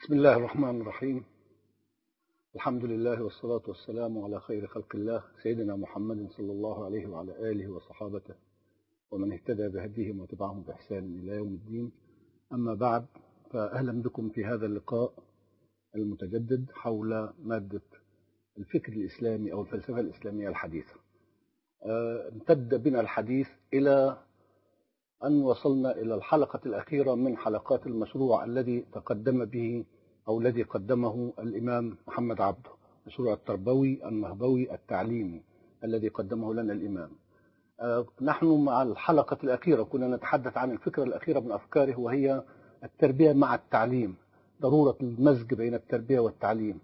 بسم الله الرحمن الرحيم الحمد لله والصلاة والسلام على خير خلق الله سيدنا محمد صلى الله عليه وعلى آله وصحابته ومن اهتدى بهديهم وتبعهم بإحسان إلى يوم الدين أما بعد فأهلا بكم في هذا اللقاء المتجدد حول مادة الفكر الإسلامي أو الفلسفة الإسلامية الحديثة امتد بنا الحديث إلى أن وصلنا إلى الحلقة الأخيرة من حلقات المشروع الذي تقدم به أو الذي قدمه الإمام محمد عبده مشروع التربوي النهبوي التعليمي الذي قدمه لنا الإمام نحن مع الحلقة الأخيرة كنا نتحدث عن الفكرة الأخيرة من أفكاره وهي التربية مع التعليم ضرورة المزج بين التربية والتعليم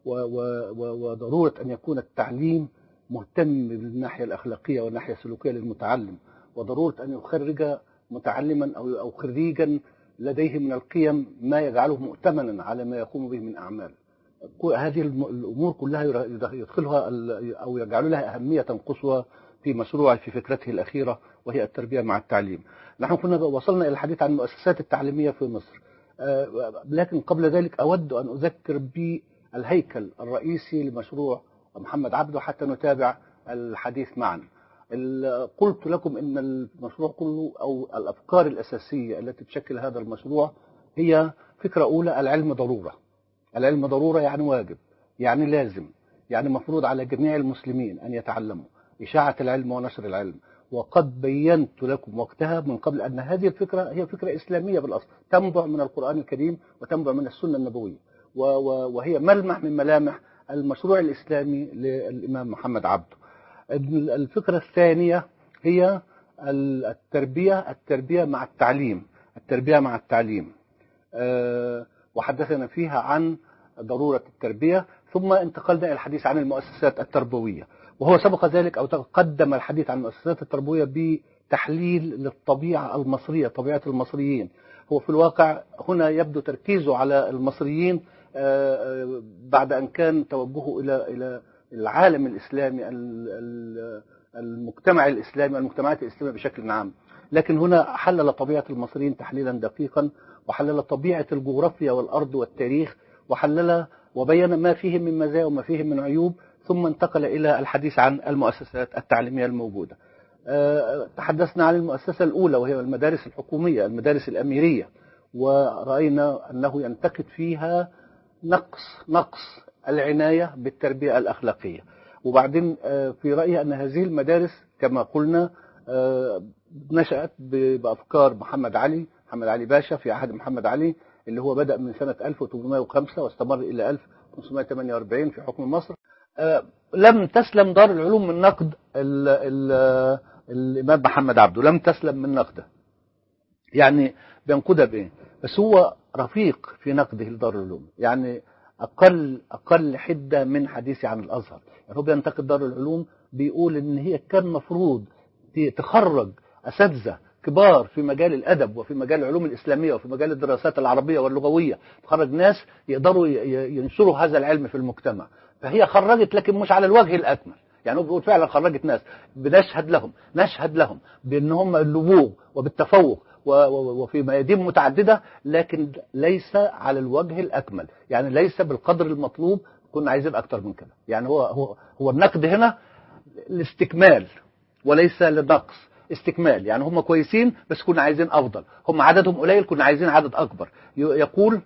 وضرورة أن يكون التعليم مهتم بالناحية الأخلاقية والناحية السلوكية للمتعلم وضرورة أن يخرج متعلما أو أو خريجا لديه من القيم ما يجعله مؤتمنا على ما يقوم به من أعمال هذه الأمور كلها يدخلها أو يجعل لها أهمية قصوى في مشروع في فكرته الأخيرة وهي التربية مع التعليم نحن كنا وصلنا إلى الحديث عن المؤسسات التعليمية في مصر لكن قبل ذلك أود أن أذكر بالهيكل الرئيسي لمشروع محمد عبده حتى نتابع الحديث معا قلت لكم ان المشروع كله او الافكار الاساسيه التي تشكل هذا المشروع هي فكره اولى العلم ضروره العلم ضروره يعني واجب يعني لازم يعني مفروض على جميع المسلمين ان يتعلموا اشاعه العلم ونشر العلم وقد بينت لكم وقتها من قبل ان هذه الفكره هي فكره اسلاميه بالاصل تنبع من القران الكريم وتنبع من السنه النبويه وهي ملمح من ملامح المشروع الاسلامي للامام محمد عبده الفكرة الثانية هي التربية التربية مع التعليم التربية مع التعليم وحدثنا فيها عن ضرورة التربية ثم انتقلنا إلى الحديث عن المؤسسات التربوية وهو سبق ذلك أو تقدم الحديث عن المؤسسات التربوية بتحليل للطبيعة المصرية طبيعة المصريين هو في الواقع هنا يبدو تركيزه على المصريين بعد أن كان توجهه إلى إلى العالم الإسلامي المجتمع الإسلامي المجتمعات الإسلامية بشكل عام لكن هنا حلل طبيعة المصريين تحليلا دقيقا وحلل طبيعة الجغرافيا والأرض والتاريخ وحلل وبين ما فيه من مزايا وما فيه من عيوب ثم انتقل إلى الحديث عن المؤسسات التعليمية الموجودة تحدثنا عن المؤسسة الأولى وهي المدارس الحكومية المدارس الأميرية ورأينا أنه ينتقد فيها نقص نقص العناية بالتربية الأخلاقية وبعدين في رأيي أن هذه المدارس كما قلنا نشأت بأفكار محمد علي محمد علي باشا في عهد محمد علي اللي هو بدأ من سنة 1805 واستمر إلى 1548 في حكم مصر لم تسلم دار العلوم من نقد ال ال الإمام محمد عبده لم تسلم من نقده يعني بينقدها بإيه بس هو رفيق في نقده لدار العلوم يعني أقل أقل حدة من حديثي عن الأزهر يعني هو بينتقد دار العلوم بيقول إن هي كان مفروض تخرج أساتذة كبار في مجال الأدب وفي مجال العلوم الإسلامية وفي مجال الدراسات العربية واللغوية تخرج ناس يقدروا ينشروا هذا العلم في المجتمع فهي خرجت لكن مش على الوجه الأكمل يعني هو بيقول فعلا خرجت ناس بنشهد لهم نشهد لهم بأن هم اللبوغ وبالتفوق وفي ميادين متعددة لكن ليس على الوجه الأكمل يعني ليس بالقدر المطلوب كنا عايزين أكتر من كده يعني هو هو هو النقد هنا الاستكمال وليس للنقص استكمال يعني هم كويسين بس كنا عايزين أفضل هم عددهم قليل كنا عايزين عدد أكبر يقول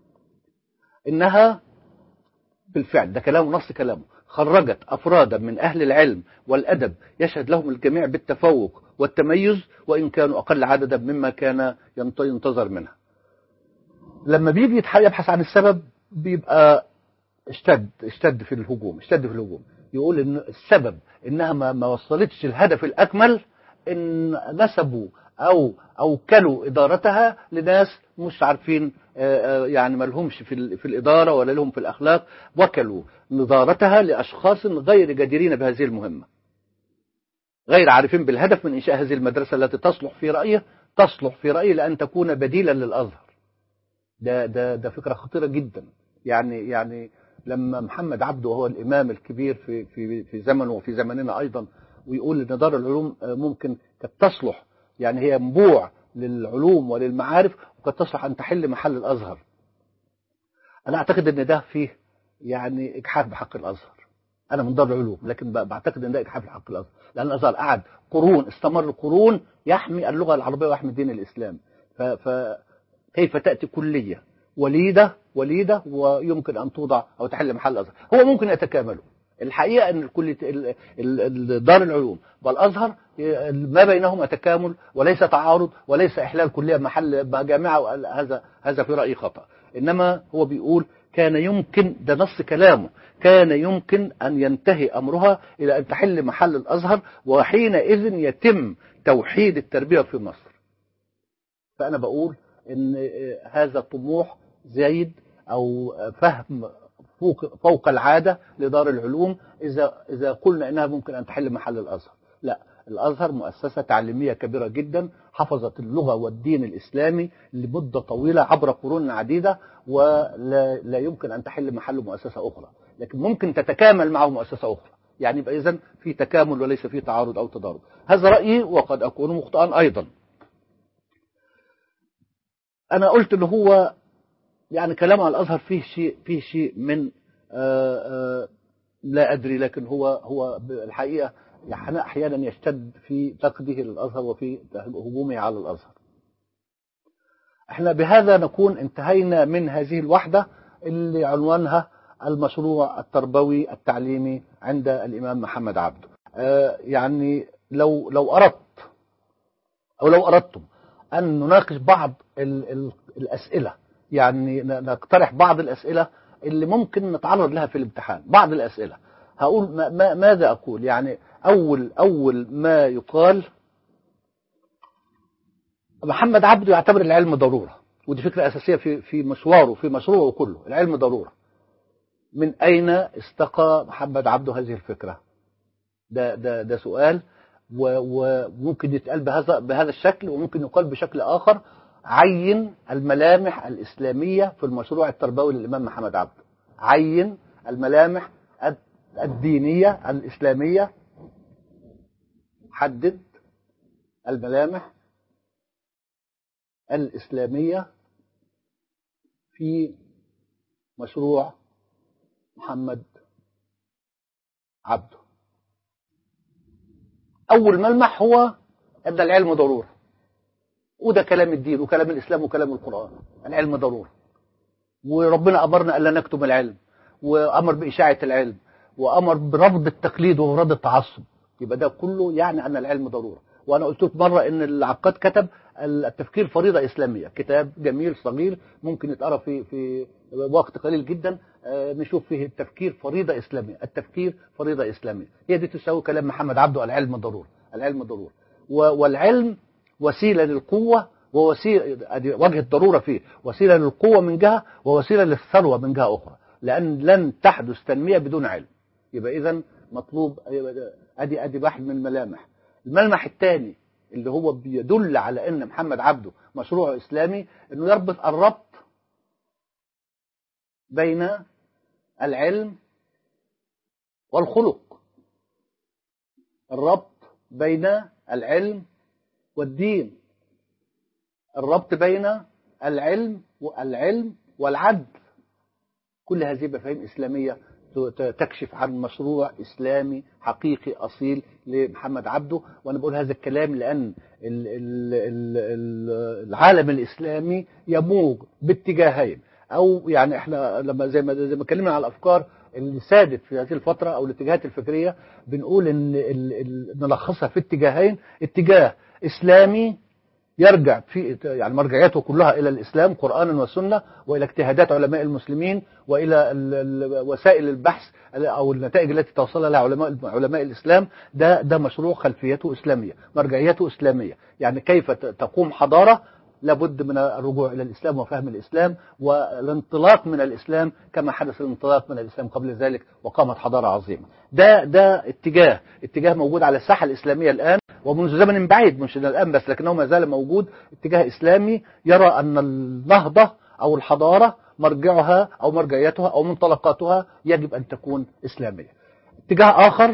إنها بالفعل ده كلامه نص كلامه خرجت أفرادا من أهل العلم والأدب يشهد لهم الجميع بالتفوق والتميز وإن كانوا أقل عددا مما كان ينتظر منها لما بيجي يبحث عن السبب بيبقى اشتد اشتد في الهجوم اشتد في الهجوم يقول ان السبب انها ما, ما وصلتش الهدف الاكمل ان نسبوا او اوكلوا ادارتها لناس مش عارفين يعني ما لهمش في, في الاداره ولا لهم في الاخلاق وكلوا ادارتها لاشخاص غير جديرين بهذه المهمه غير عارفين بالهدف من انشاء هذه المدرسه التي تصلح في رايه تصلح في رايي لان تكون بديلا للازهر ده ده ده فكره خطيره جدا يعني يعني لما محمد عبده وهو الامام الكبير في في في زمنه وفي زمننا ايضا ويقول ان دار العلوم ممكن قد تصلح يعني هي منبوع للعلوم وللمعارف وقد تصلح ان تحل محل الازهر انا اعتقد ان ده فيه يعني اجحاف بحق الازهر انا من دار العلوم لكن ب- بعتقد ان ده اجحاف بحق الازهر لان الازهر قعد قرون استمر قرون يحمي اللغه العربيه ويحمي دين الاسلام ف- فكيف تاتي كليه وليده وليده ويمكن ان توضع او تحل محل الازهر هو ممكن يتكاملوا الحقيقه ان كل ال- ال- ال- دار العلوم والازهر ي- ما بينهما تكامل وليس تعارض وليس احلال كليه محل جامعه هذا هذا في رايي خطا انما هو بيقول كان يمكن ده نص كلامه كان يمكن ان ينتهي امرها الى ان تحل محل الازهر وحينئذ يتم توحيد التربيه في مصر فانا بقول ان هذا طموح زايد او فهم فوق فوق العاده لدار العلوم اذا اذا قلنا انها ممكن ان تحل محل الازهر لا الازهر مؤسسه تعليميه كبيره جدا حفظت اللغه والدين الاسلامي لمده طويله عبر قرون عديده ولا لا يمكن ان تحل محل مؤسسه اخرى لكن ممكن تتكامل معه مؤسسه اخرى يعني يبقى اذا في تكامل وليس في تعارض او تضارب هذا رايي وقد اكون مخطئا ايضا انا قلت ان هو يعني كلام على الازهر فيه شيء فيه شيء من آآ آآ لا ادري لكن هو هو الحقيقه يعني احيانا يشتد في نقده للازهر وفي هجومه على الازهر. احنا بهذا نكون انتهينا من هذه الوحده اللي عنوانها المشروع التربوي التعليمي عند الامام محمد عبده. آه يعني لو لو اردت او لو اردتم ان نناقش بعض ال ال الاسئله يعني نقترح بعض الاسئله اللي ممكن نتعرض لها في الامتحان بعض الاسئله هقول ما ما ماذا اقول يعني اول اول ما يقال محمد عبده يعتبر العلم ضروره ودي فكره اساسيه في في مشواره في مشروعه كله العلم ضروره من اين استقى محمد عبده هذه الفكره ده ده ده سؤال وممكن يتقال بهذا بهذا الشكل وممكن يقال بشكل اخر عين الملامح الإسلامية في المشروع التربوي للإمام محمد عبده عين الملامح الدينية الإسلامية حدد الملامح الإسلامية في مشروع محمد عبده أول ملمح هو أن العلم ضرورة وده كلام الدين وكلام الإسلام وكلام القرآن العلم ضرورة وربنا أمرنا ألا نكتم العلم وأمر بإشاعة العلم وأمر برفض التقليد ورفض التعصب يبقى ده كله يعني أن العلم ضرورة وأنا قلت لكم مرة إن العقاد كتب التفكير فريضة إسلامية كتاب جميل صغير ممكن يتقرأ في في وقت قليل جدا نشوف فيه التفكير فريضة إسلامية التفكير فريضة إسلامية هي دي تساوي كلام محمد عبده العلم ضرورة العلم ضرورة والعلم وسيلة للقوة ووسيلة وجه الضرورة فيه وسيلة للقوة من جهة ووسيلة للثروة من جهة أخرى لأن لن تحدث تنمية بدون علم يبقى إذا مطلوب أدي أدي واحد من الملامح الملمح الثاني اللي هو بيدل على أن محمد عبده مشروع إسلامي أنه يربط الربط بين العلم والخلق الربط بين العلم والدين الربط بين العلم والعلم والعدل كل هذه مفاهيم إسلامية تكشف عن مشروع إسلامي حقيقي أصيل لمحمد عبده وأنا بقول هذا الكلام لأن العالم الإسلامي يموج باتجاهين أو يعني احنا لما زي ما زي ما اتكلمنا على الأفكار اللي سادت في هذه الفترة أو الاتجاهات الفكرية بنقول إن نلخصها في اتجاهين اتجاه إسلامي يرجع في يعني مرجعيته كلها إلى الإسلام قرآنا وسنة وإلى اجتهادات علماء المسلمين وإلى وسائل البحث أو النتائج التي توصل لها علماء علماء الإسلام ده ده مشروع خلفيته إسلامية مرجعيته إسلامية يعني كيف تقوم حضارة لابد من الرجوع إلى الإسلام وفهم الإسلام والانطلاق من الإسلام كما حدث الانطلاق من الإسلام قبل ذلك وقامت حضارة عظيمة ده ده اتجاه اتجاه موجود على الساحة الإسلامية الآن ومنذ زمن بعيد مش الآن بس لكنه ما زال موجود اتجاه إسلامي يرى أن النهضة أو الحضارة مرجعها أو مرجعيتها أو منطلقاتها يجب أن تكون إسلامية اتجاه آخر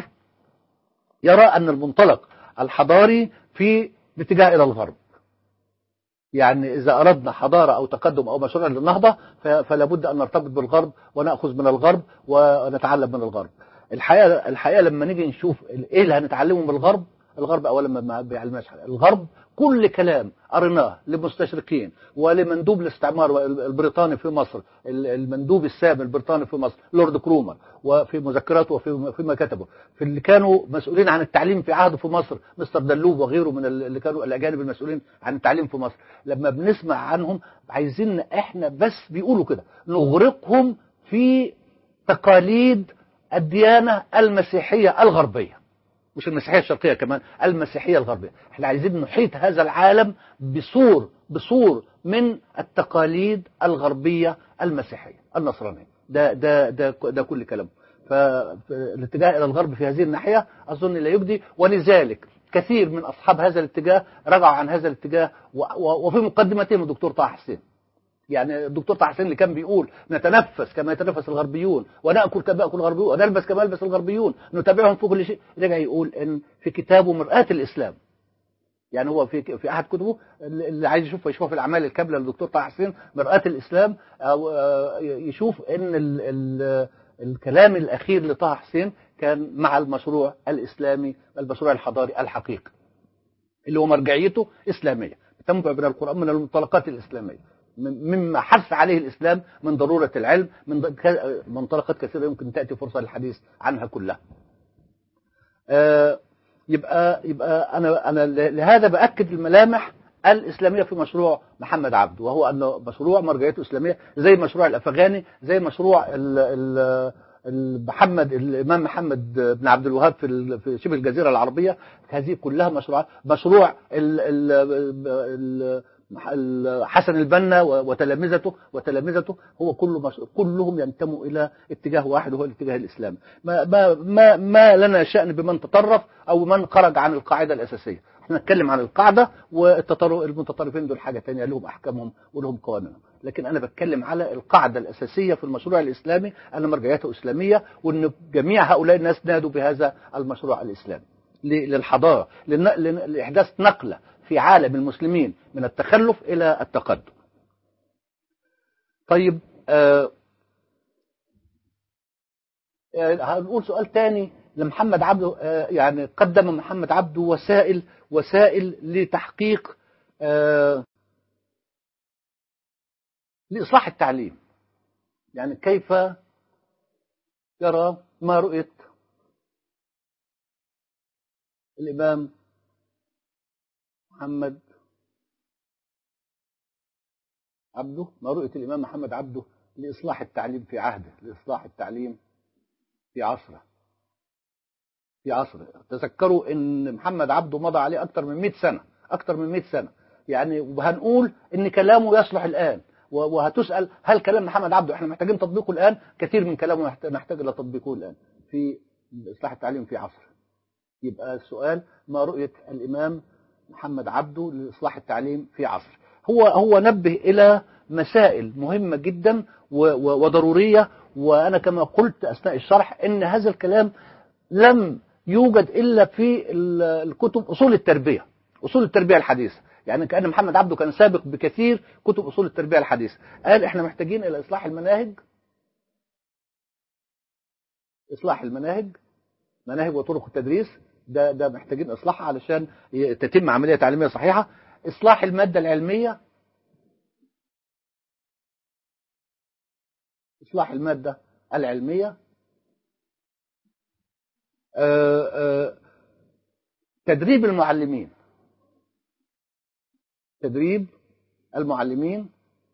يرى أن المنطلق الحضاري في الاتجاه إلى الغرب يعني إذا أردنا حضارة أو تقدم أو مشروع للنهضة ف- فلا بد أن نرتبط بالغرب ونأخذ من الغرب ونتعلم من الغرب الحقيقة الحقيقة لما نيجي نشوف ال- إيه اللي هنتعلمه من الغرب الغرب أولا ما- ما بيعلمناش حاجة الغرب كل كلام قريناه للمستشرقين ولمندوب الاستعمار البريطاني في مصر ال- المندوب السامي البريطاني في مصر لورد كرومر وفي مذكراته وفي فيما كتبه في اللي كانوا مسؤولين عن التعليم في عهده في مصر مستر دلوب وغيره من ال- اللي كانوا الاجانب المسؤولين عن التعليم في مصر لما بنسمع عنهم عايزين احنا بس بيقولوا كده نغرقهم في تقاليد الديانه المسيحيه الغربيه مش المسيحيه الشرقيه كمان المسيحيه الغربيه احنا عايزين نحيط هذا العالم بسور بسور من التقاليد الغربيه المسيحيه النصرانيه ده ده ده ده كل كلامه فالاتجاه الى الغرب في هذه الناحيه اظن لا يجدي ولذلك كثير من اصحاب هذا الاتجاه رجعوا عن هذا الاتجاه و- و- وفي مقدمتهم الدكتور طه حسين يعني الدكتور طه حسين اللي كان بيقول نتنفس كما يتنفس الغربيون وناكل كما ياكل الغربيون ونلبس كما يلبس الغربيون نتابعهم في كل شيء رجع يقول ان في كتابه مرآة الاسلام يعني هو في في احد كتبه اللي عايز يشوف يشوف في الاعمال الكامله للدكتور طه حسين مرآة الاسلام او آه، يشوف ان ال ال الكلام الاخير لطه حسين كان مع المشروع الاسلامي المشروع الحضاري الحقيقي اللي هو مرجعيته اسلاميه تنبع من القران من المنطلقات الاسلاميه من- مما حث عليه الاسلام من ضروره العلم من ض- ك- منطلقات كثيره يمكن تاتي فرصه للحديث عنها كلها. آه، يبقى يبقى انا انا ل- لهذا باكد الملامح الاسلاميه في مشروع محمد عبده وهو انه مشروع مرجعيته اسلاميه زي مشروع الافغاني زي مشروع ال ال ال- محمد الامام محمد بن عبد الوهاب في ال- في شبه الجزيره العربيه هذه كلها مشروعات مشروع ال ال ال ال- حسن البنا و- وتلامذته وتلامذته هو كله مش... كلهم ينتموا الى اتجاه واحد وهو الاتجاه الاسلامي ما ما ما, ما لنا شان بمن تطرف او من خرج عن القاعده الاساسيه احنا نتكلم عن القاعده والمتطرفين دول حاجه ثانيه لهم احكامهم ولهم قوانينهم لكن انا بتكلم على القاعده الاساسيه في المشروع الاسلامي ان مرجعيته اسلاميه وان جميع هؤلاء الناس نادوا بهذا المشروع الاسلامي ل- للحضاره لن- لن- لاحداث نقله في عالم المسلمين من التخلف الى التقدم. طيب آه آه، هنقول سؤال تاني لمحمد عبده آه يعني قدم محمد عبده وسائل وسائل لتحقيق آه لإصلاح التعليم يعني كيف يرى ما رؤية الإمام محمد عبده ما رؤية الإمام محمد عبده لإصلاح التعليم في عهده لإصلاح التعليم في عصره في عصره تذكروا ان محمد عبده مضى عليه اكثر من 100 سنه اكثر من 100 سنه يعني وهنقول ان كلامه يصلح الان و- وهتسال هل كلام محمد عبده احنا محتاجين تطبيقه الان كثير من كلامه نحت- نحتاج الى تطبيقه الان في اصلاح التعليم في عصره يبقى السؤال ما رؤيه الامام محمد عبده لاصلاح التعليم في عصر هو هو نبه الى مسائل مهمه جدا و- و- وضروريه وانا كما قلت اثناء الشرح ان هذا الكلام لم يوجد الا في ال- الكتب اصول التربيه اصول التربيه الحديثه يعني كان محمد عبده كان سابق بكثير كتب اصول التربيه الحديثه قال احنا محتاجين الى اصلاح المناهج اصلاح المناهج مناهج وطرق التدريس ده ده محتاجين اصلاحها علشان ي- تتم عمليه تعليميه صحيحه اصلاح الماده العلميه اصلاح الماده العلميه آه، آه، تدريب المعلمين تدريب المعلمين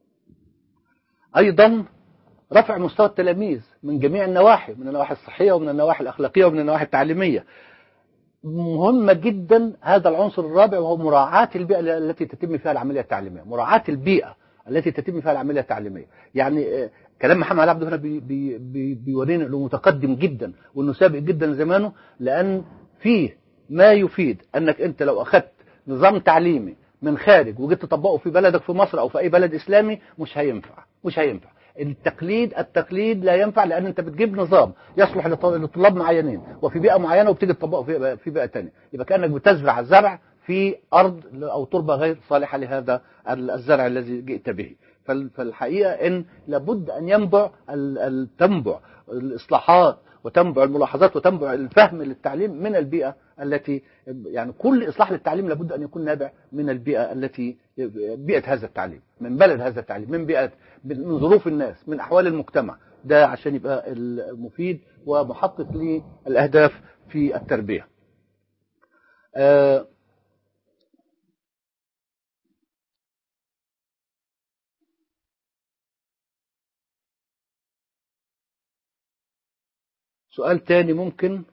ايضا رفع مستوى التلاميذ من جميع النواحي من النواحي الصحيه ومن النواحي الاخلاقيه ومن النواحي التعليميه مهمة جدا هذا العنصر الرابع وهو مراعاة البيئة التي تتم فيها العملية التعليمية مراعاة البيئة التي تتم فيها العملية التعليمية يعني آه، كلام محمد عبده هنا بي بي بي بيورينا انه متقدم جدا وانه سابق جدا زمانه لان فيه ما يفيد انك انت لو اخذت نظام تعليمي من خارج وجيت تطبقه في بلدك في مصر او في اي بلد اسلامي مش هينفع مش هينفع التقليد التقليد لا ينفع لان انت بتجيب نظام يصلح لط- لطلاب معينين وفي بيئه معينه وبتيجي تطبقه في في بيئه ثانيه يبقى كانك بتزرع زرع في أرض أو تربة غير صالحة لهذا الزرع الذي جئت به فال- فالحقيقة أن لابد أن ينبع ال- ال- تنبع الإصلاحات وتنبع الملاحظات وتنبع الفهم للتعليم من البيئة التي يعني كل إصلاح للتعليم لابد أن يكون نابع من البيئة التي بيئة هذا التعليم من بلد هذا التعليم من بيئة من ظروف الناس من أحوال المجتمع ده عشان يبقى المفيد ومحقق للأهداف في التربية آه، سؤال تاني ممكن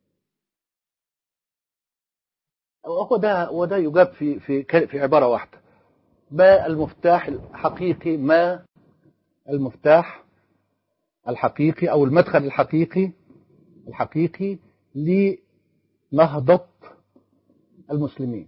هو ده هو ده يجاب في في ك- في عبارة واحدة ما المفتاح الحقيقي ما المفتاح الحقيقي أو المدخل الحقيقي الحقيقي لنهضة المسلمين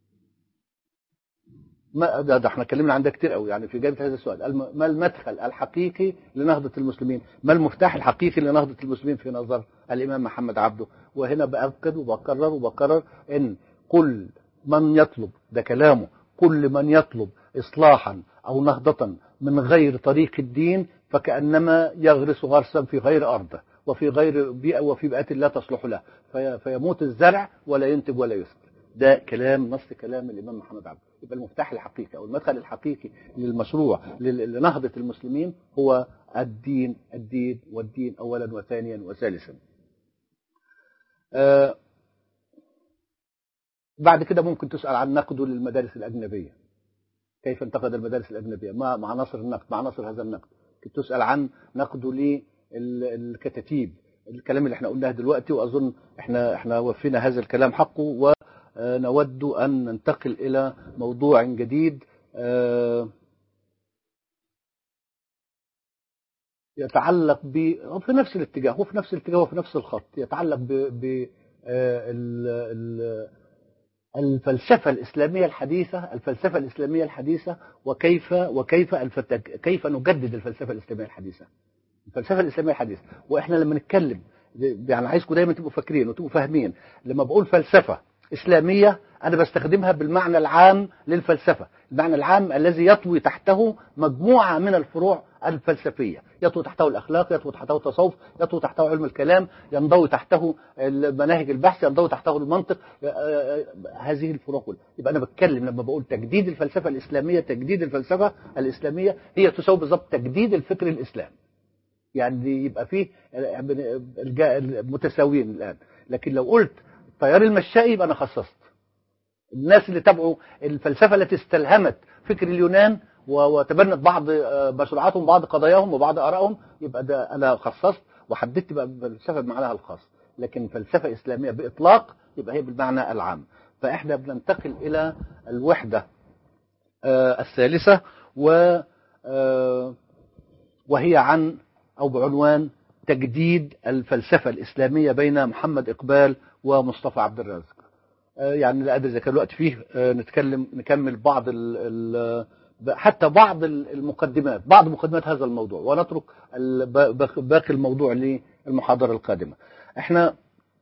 ما ده, ده احنا اتكلمنا عن ده كتير قوي يعني في اجابه هذا السؤال الم- ما المدخل الحقيقي لنهضه المسلمين ما المفتاح الحقيقي لنهضه المسلمين في نظر الامام محمد عبده وهنا باكد وبكرر وبكرر ان كل من يطلب ده كلامه كل من يطلب اصلاحا او نهضه من غير طريق الدين فكانما يغرس غرسا في غير ارضه وفي غير بيئه وفي بيئه لا تصلح له في فيموت الزرع ولا ينتج ولا يثمر ده كلام نص كلام الامام محمد عبده يبقى المفتاح الحقيقي او المدخل الحقيقي للمشروع لل- لنهضه المسلمين هو الدين الدين والدين اولا وثانيا وثالثا آه بعد كده ممكن تسال عن نقده للمدارس الاجنبيه كيف انتقد المدارس الاجنبيه ما مع عناصر النقد مع عناصر هذا النقد كنت تسال عن نقده للكتاتيب الكلام اللي احنا قلناه دلوقتي واظن احنا احنا وفينا هذا الكلام حقه ونود ان ننتقل الى موضوع جديد آه، يتعلق ب هو في نفس الاتجاه هو في نفس الاتجاه وفي نفس الخط يتعلق ب, ب... آه، ال... ال... الفلسفة الإسلامية الحديثة الفلسفة الإسلامية الحديثة وكيف وكيف الفتك... كيف نجدد الفلسفة الإسلامية الحديثة الفلسفة الإسلامية الحديثة وإحنا لما نتكلم يعني عايزكم دايما تبقوا فاكرين وتبقوا فاهمين لما بقول فلسفة إسلامية أنا بستخدمها بالمعنى العام للفلسفة المعنى العام الذي يطوي تحته مجموعة من الفروع الفلسفية يطوي تحته الأخلاق يطوي تحته التصوف يطوي تحته علم الكلام ينضوي تحته مناهج البحث ينضوي تحته المنطق هذه الفروع كلها يبقى أنا بتكلم لما بقول تجديد الفلسفة الإسلامية تجديد الفلسفة الإسلامية هي تساوي بالضبط تجديد الفكر الإسلامي يعني يبقى فيه متساويين الآن لكن لو قلت التيار المشائي يبقى أنا خصصت الناس اللي تبعوا الفلسفة التي استلهمت فكر اليونان وتبنت بعض مشروعاتهم بعض قضاياهم وبعض آرائهم يبقى ده أنا خصصت وحددت بقى الفلسفة بمعناها الخاص لكن فلسفة إسلامية بإطلاق يبقى هي بالمعنى العام فإحنا بننتقل إلى الوحدة الثالثة و وهي عن أو بعنوان تجديد الفلسفة الإسلامية بين محمد إقبال ومصطفى عبد الرازق يعني لا أدري إذا كان الوقت فيه نتكلم نكمل بعض ال ال حتى بعض المقدمات بعض مقدمات هذا الموضوع ونترك باقي الموضوع للمحاضرة القادمة احنا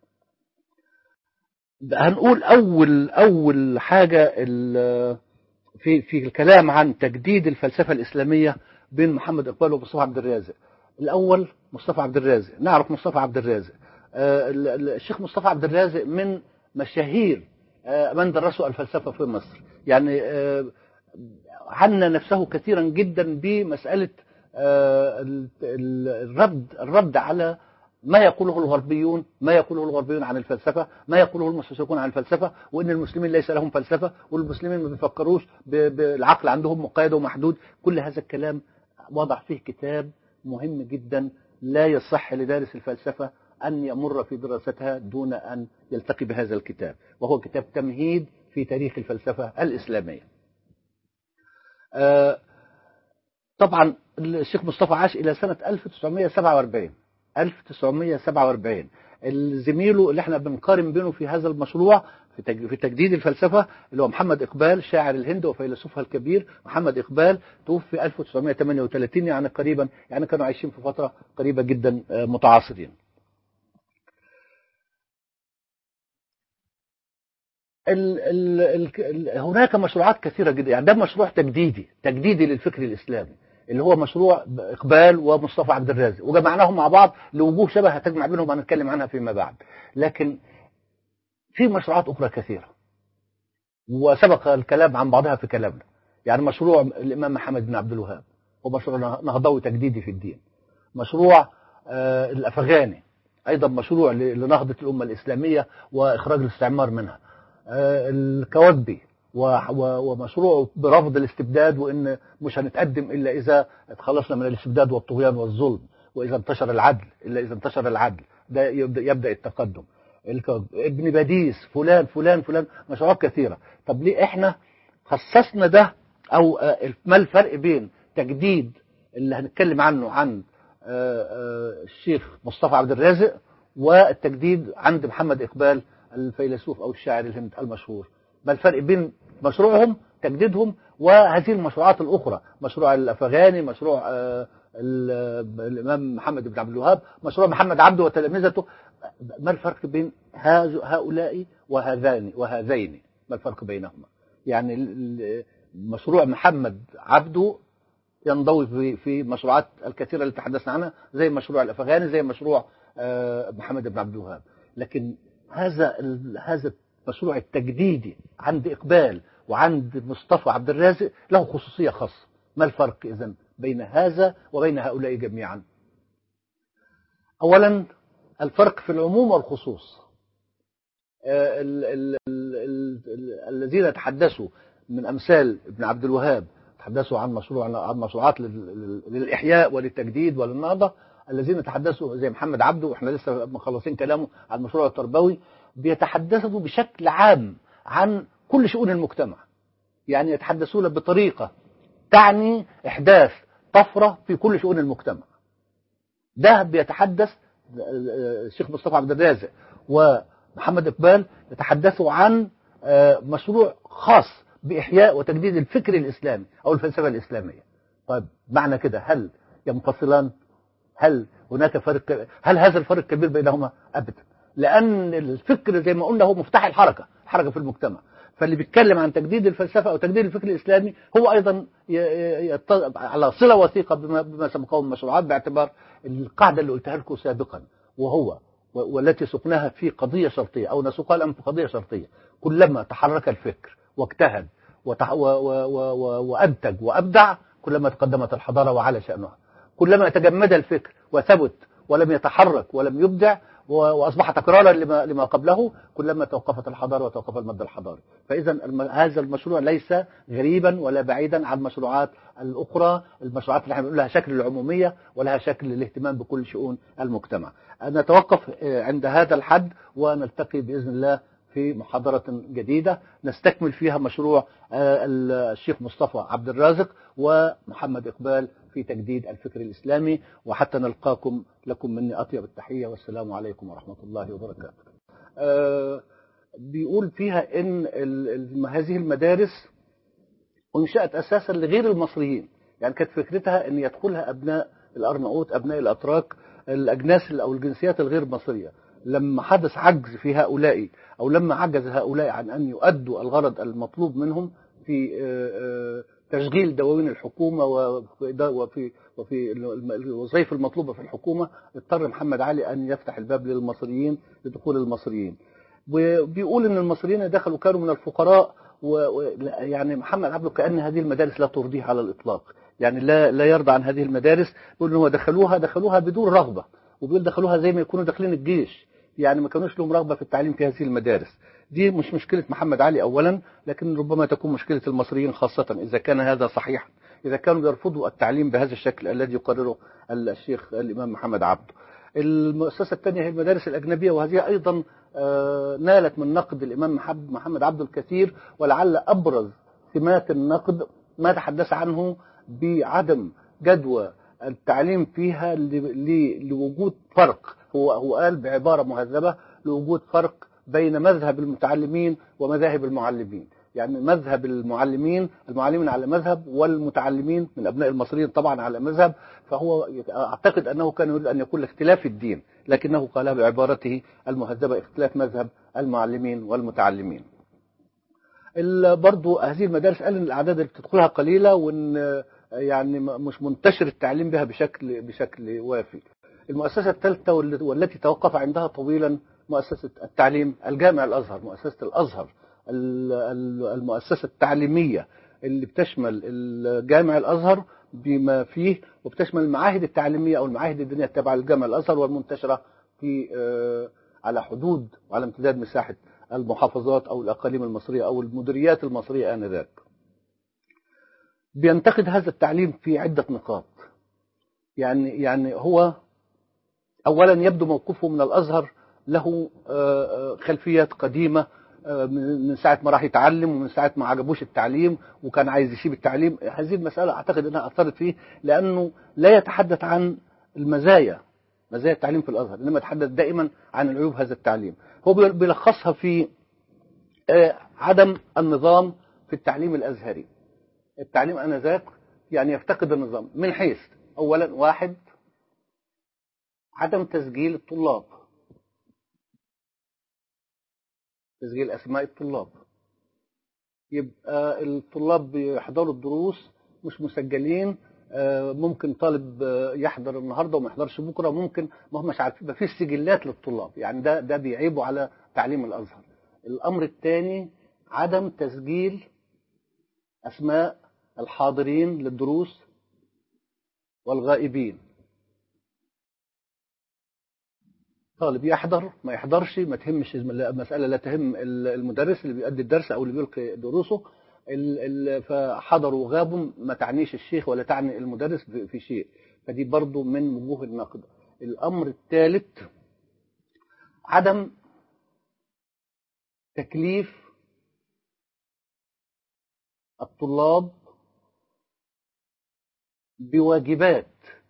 هنقول أول أول حاجة في في الكلام عن تجديد الفلسفة الإسلامية بين محمد إقبال ومصطفى عبد الرازق الأول مصطفى عبد الرازق نعرف مصطفى عبد الرازق الشيخ مصطفى عبد الرازق من مشاهير من درسوا الفلسفة في مصر يعني عنى نفسه كثيرا جدا بمسألة الرد الرد على ما يقوله الغربيون ما يقوله الغربيون عن الفلسفة ما يقوله المستشرقون عن الفلسفة وإن المسلمين ليس لهم فلسفة والمسلمين ما بيفكروش بالعقل عندهم مقيد ومحدود كل هذا الكلام وضع فيه كتاب مهم جدا لا يصح لدارس الفلسفة أن يمر في دراستها دون أن يلتقي بهذا الكتاب وهو كتاب تمهيد في تاريخ الفلسفة الإسلامية آه طبعا الشيخ مصطفى عاش إلى سنة 1947 1947 زميله اللي احنا بنقارن بينه في هذا المشروع في تجديد الفلسفة اللي هو محمد إقبال شاعر الهند وفيلسوفها الكبير محمد إقبال توفي 1938 يعني قريبا يعني كانوا عايشين في فترة قريبة جدا متعاصرين ال ال ال ال هناك مشروعات كثيرة جدا يعني ده مشروع تجديدي تجديدي للفكر الإسلامي اللي هو مشروع إقبال ومصطفى عبد الرازق وجمعناهم مع بعض لوجوه شبه هتجمع بينهم هنتكلم عنها فيما بعد لكن في مشروعات أخرى كثيرة وسبق الكلام عن بعضها في كلامنا يعني مشروع الإمام محمد بن عبد الوهاب هو مشروع نهضوي تجديدي في الدين مشروع آه الأفغاني أيضا مشروع لنهضة الأمة الإسلامية وإخراج الاستعمار منها آه الكوكبي ومشروعه برفض الاستبداد وإن مش هنتقدم إلا إذا تخلصنا من الاستبداد والطغيان والظلم وإذا انتشر العدل إلا إذا انتشر العدل ده يبدأ التقدم ابن باديس فلان فلان فلان مشروعات كثيرة طب ليه احنا خصصنا ده او ما الفرق بين تجديد اللي هنتكلم عنه عن الشيخ مصطفى عبد الرازق والتجديد عند محمد إقبال الفيلسوف أو الشاعر الهند المشهور ما الفرق بين مشروعهم تجديدهم وهذه المشروعات الأخرى مشروع الأفغاني مشروع الإمام محمد بن عبد الوهاب مشروع محمد عبده وتلامذته ما الفرق بين هؤلاء وهذان وهذين ما الفرق بينهما يعني مشروع محمد عبده ينضوي في في مشروعات الكثيره اللي تحدثنا عنها زي مشروع الافغاني زي مشروع محمد بن عبد الوهاب لكن هذا هذا المشروع التجديدي عند اقبال وعند مصطفى عبد الرازق له خصوصيه خاصه ما الفرق اذا بين هذا وبين هؤلاء جميعا اولا الفرق في العموم والخصوص ال ال ال الذين تحدثوا من امثال ابن عبد الوهاب تحدثوا عن مشروع عن مشروعات للاحياء وللتجديد وللنهضه الذين تحدثوا زي محمد عبده واحنا لسه مخلصين كلامه عن المشروع التربوي بيتحدثوا بشكل عام عن كل شؤون المجتمع يعني يتحدثون بطريقه تعني احداث طفره في كل شؤون المجتمع ده بيتحدث الشيخ مصطفى عبد الرازق ومحمد اقبال يتحدثوا عن مشروع خاص بإحياء وتجديد الفكر الإسلامي أو الفلسفة الإسلامية طيب معنى كده هل ينفصلان هل هناك فرق هل هذا الفرق كبير بينهما أبدا لأن الفكر زي ما قلنا هو مفتاح الحركة الحركة في المجتمع فاللي بيتكلم عن تجديد الفلسفة أو تجديد الفكر الإسلامي هو أيضا على صلة وثيقة بما, بما سبقه من مشروعات باعتبار القاعدة اللي قلتها لكم سابقا وهو والتي سقناها في قضية شرطية أو نسوقها الآن في قضية شرطية كلما تحرك الفكر واجتهد وتح... و... و... و... وأنتج وأبدع كلما تقدمت الحضارة وعلى شأنها كلما تجمد الفكر وثبت ولم يتحرك ولم يبدع وأصبح تكرارا لما, لما قبله كلما توقفت الحضارة وتوقف المد الحضاري فإذا الم... هذا المشروع ليس غريبا ولا بعيدا عن المشروعات الأخرى المشروعات اللي احنا بنقول لها شكل العمومية ولها شكل الاهتمام بكل شؤون المجتمع نتوقف عند هذا الحد ونلتقي بإذن الله في محاضرة جديدة نستكمل فيها مشروع الشيخ مصطفى عبد الرازق ومحمد إقبال في تجديد الفكر الإسلامي وحتى نلقاكم لكم مني أطيب التحية والسلام عليكم ورحمة الله وبركاته بيقول فيها إن هذه المدارس أنشأت أساسا لغير المصريين يعني كانت فكرتها أن يدخلها أبناء الأرناؤوط أبناء الأتراك الأجناس أو الجنسيات الغير مصرية لما حدث عجز في هؤلاء أو لما عجز هؤلاء عن أن يؤدوا الغرض المطلوب منهم في تشغيل دواوين الحكومة وفي وفي الوظائف المطلوبة في الحكومة اضطر محمد علي أن يفتح الباب للمصريين لدخول المصريين وبيقول ان المصريين دخلوا كانوا من الفقراء ويعني محمد عبده كأن هذه المدارس لا ترضيه على الإطلاق يعني لا لا يرضى عن هذه المدارس بيقول ان هو دخلوها دخلوها بدون رغبة وبيقول دخلوها زي ما يكونوا داخلين الجيش يعني ما كانوش لهم رغبة في التعليم في هذه المدارس دي مش مشكلة محمد علي أولا لكن ربما تكون مشكلة المصريين خاصة إذا كان هذا صحيحا إذا كانوا يرفضوا التعليم بهذا الشكل الذي يقرره الشيخ الإمام محمد عبده المؤسسة الثانية هي المدارس الأجنبية وهذه أيضا نالت من نقد الإمام محمد عبده الكثير ولعل أبرز سمات النقد ما تحدث عنه بعدم جدوى التعليم فيها لوجود فرق هو هو قال بعبارة مهذبة لوجود فرق بين مذهب المتعلمين ومذاهب المعلمين يعني مذهب المعلمين المعلمين على مذهب والمتعلمين من أبناء المصريين طبعا على مذهب فهو أعتقد أنه كان يريد أن يكون اختلاف الدين لكنه قالها بعبارته المهذبة اختلاف مذهب المعلمين والمتعلمين برضو هذه المدارس قال ان الاعداد اللي بتدخلها قليله وان يعني مش منتشر التعليم بها بشكل بشكل وافي. المؤسسه الثالثه والتي توقف عندها طويلا مؤسسه التعليم الجامع الازهر مؤسسه الازهر المؤسسه التعليميه اللي بتشمل الجامع الازهر بما فيه وبتشمل المعاهد التعليميه او المعاهد الدينيه التابعه للجامع الازهر والمنتشره في على حدود وعلى امتداد مساحه المحافظات او الاقاليم المصريه او المديريات المصريه انذاك. بينتقد هذا التعليم في عده نقاط. يعني يعني هو اولا يبدو موقفه من الازهر له خلفيات قديمه من ساعه ما راح يتعلم ومن ساعه ما عجبوش التعليم وكان عايز يسيب التعليم هذه المساله اعتقد انها اثرت فيه لانه لا يتحدث عن المزايا مزايا التعليم في الازهر انما يتحدث دائما عن العيوب هذا التعليم هو بيلخصها في عدم النظام في التعليم الازهري التعليم انذاك يعني يفتقد النظام من حيث اولا واحد عدم تسجيل الطلاب تسجيل اسماء الطلاب يبقى الطلاب بيحضروا الدروس مش مسجلين ممكن طالب يحضر النهارده وما يحضرش بكره ممكن ما هماش عارفين ما فيش سجلات للطلاب يعني ده ده بيعيبوا على تعليم الازهر الامر الثاني عدم تسجيل اسماء الحاضرين للدروس والغائبين طالب يحضر ما يحضرش ما تهمش المسألة لا تهم المدرس اللي بيؤدي الدرس أو اللي بيلقي دروسه فحضروا وغابوا ما تعنيش الشيخ ولا تعني المدرس في شيء فدي برضو من وجوه النقد الأمر الثالث عدم تكليف الطلاب بواجبات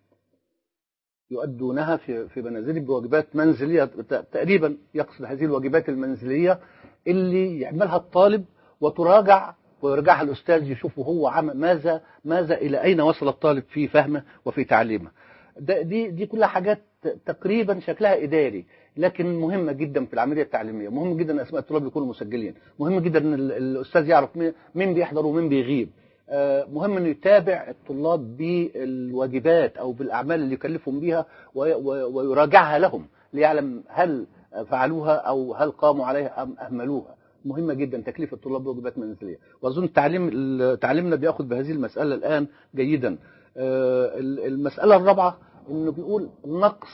يؤدونها في في منازلهم بواجبات منزليه تقريبا يقصد هذه الواجبات المنزليه اللي يعملها الطالب وتراجع ويرجعها الاستاذ يشوف هو عمل ماذا ماذا الى اين وصل الطالب في فهمه وفي تعليمه دي دي كلها حاجات تقريبا شكلها اداري لكن مهمه جدا في العمليه التعليميه مهم جدا ان اسماء الطلاب يكونوا مسجلين مهم جدا ان الاستاذ يعرف مين بيحضر ومين بيغيب مهم انه يتابع الطلاب بالواجبات او بالاعمال اللي يكلفهم بيها ويراجعها لهم ليعلم هل فعلوها او هل قاموا عليها ام اهملوها مهمه جدا تكليف الطلاب بواجبات منزليه واظن التعليم تعليمنا بياخذ بهذه المساله الان جيدا المساله الرابعه انه بيقول النقص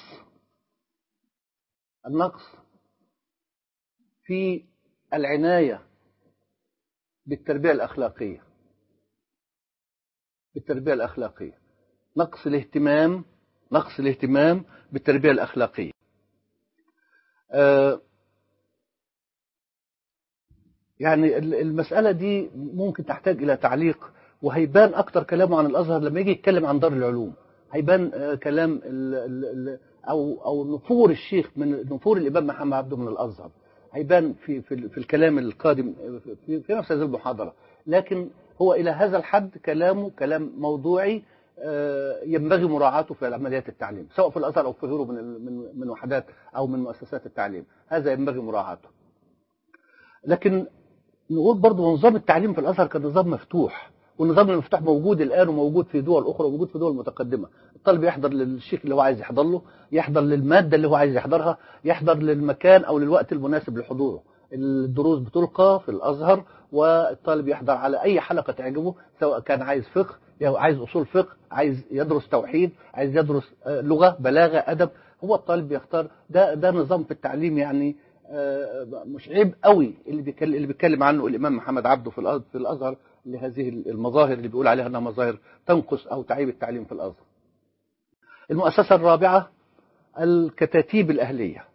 النقص في العنايه بالتربيه الاخلاقيه بالتربية الأخلاقية نقص الاهتمام نقص الاهتمام بالتربية الأخلاقية آه يعني المسألة دي ممكن تحتاج إلى تعليق وهيبان أكتر كلامه عن الأزهر لما يجي يتكلم عن دار العلوم هيبان آه كلام ال ال أو أو نفور الشيخ من نفور الإمام محمد عبده من الأزهر هيبان في في, في الكلام القادم في, في نفس هذه المحاضرة لكن هو إلى هذا الحد كلامه كلام موضوعي ينبغي مراعاته في عمليات التعليم سواء في الأزهر أو في غيره من من من وحدات أو من مؤسسات التعليم هذا ينبغي مراعاته لكن نقول برضه نظام التعليم في الأزهر كان نظام مفتوح والنظام المفتوح موجود الآن وموجود في دول أخرى وموجود في دول متقدمة الطالب يحضر للشيخ اللي هو عايز يحضر له يحضر للمادة اللي هو عايز يحضرها يحضر للمكان أو للوقت المناسب لحضوره الدروس بتلقى في الأزهر والطالب يحضر على أي حلقة تعجبه سواء كان عايز فقه عايز أصول فقه عايز يدرس توحيد عايز يدرس لغة بلاغة أدب هو الطالب بيختار ده ده نظام في التعليم يعني مش عيب قوي اللي بيتكلم اللي بيتكلم عنه الإمام محمد عبده في في الأزهر لهذه المظاهر اللي بيقول عليها انها مظاهر تنقص او تعيب التعليم في الازهر. المؤسسه الرابعه الكتاتيب الاهليه.